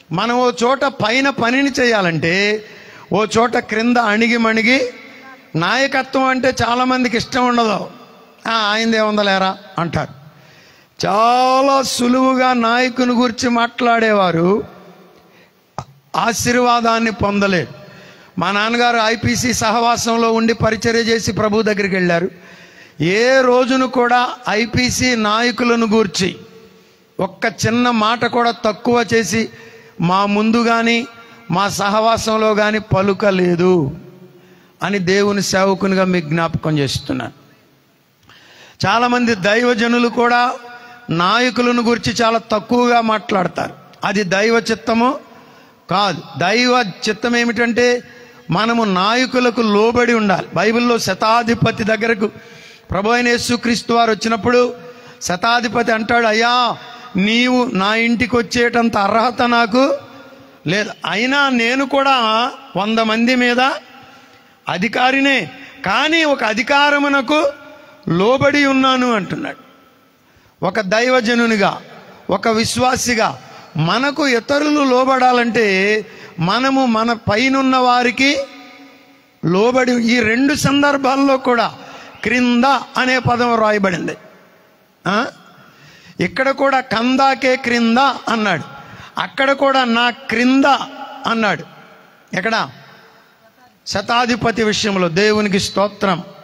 మనం ఓ చోట పైన పనిని చేయాలంటే ఓ చోట క్రింద అణిగి మణిగి నాయకత్వం అంటే చాలామందికి ఇష్టం ఉండదు "ఆ, ఆయనదే ఉందలేరా అంటారు చాలా సులువుగా నాయకుని గురించి మాట్లాడేవారు ఆశీర్వాదాన్ని పొందలేరు మా నాన్నగారు ఐపీసీ సహవాసంలో ఉండి పరిచర్య చేసి ప్రభు దగ్గరికి వెళ్ళారు ఏ రోజును కూడా ఐపీసీ నాయకులను గూర్చి ఒక్క చిన్న మాట కూడా తక్కువ చేసి మా ముందు కానీ మా సహవాసంలో కానీ పలుకలేదు అని దేవుని సేవకునిగా మీకు జ్ఞాపకం చేస్తున్నాను చాలామంది దైవజనులు కూడా నాయకులను గురించి చాలా తక్కువగా మాట్లాడతారు అది దైవ చిత్తము కాదు దైవ చిత్తం ఏమిటంటే మనము నాయకులకు లోబడి ఉండాలి బైబిల్లో శతాధిపతి దగ్గరకు ప్రభు అయిన యేసుక్రీస్తు వారు వచ్చినప్పుడు శతాధిపతి అంటాడు అయ్యా నీవు నా ఇంటికి వచ్చేటంత అర్హత నాకు లేదు అయినా నేను కూడా వంద మంది మీద అధికారినే కానీ ఒక అధికారమునకు లోబడి ఉన్నాను అంటున్నాడు ఒక దైవజనునిగా ఒక విశ్వాసిగా మనకు ఇతరులు లోబడాలంటే మనము మన పైనున్న వారికి లోబడి ఈ రెండు సందర్భాల్లో కూడా క్రింద అనే పదం రాయబడింది ఆ? ఇక్కడ కూడా కందాకే క్రింద అన్నాడు అక్కడ కూడా నా క్రింద అన్నాడు ఎక్కడ శతాధిపతి విషయంలో దేవునికి స్తోత్రం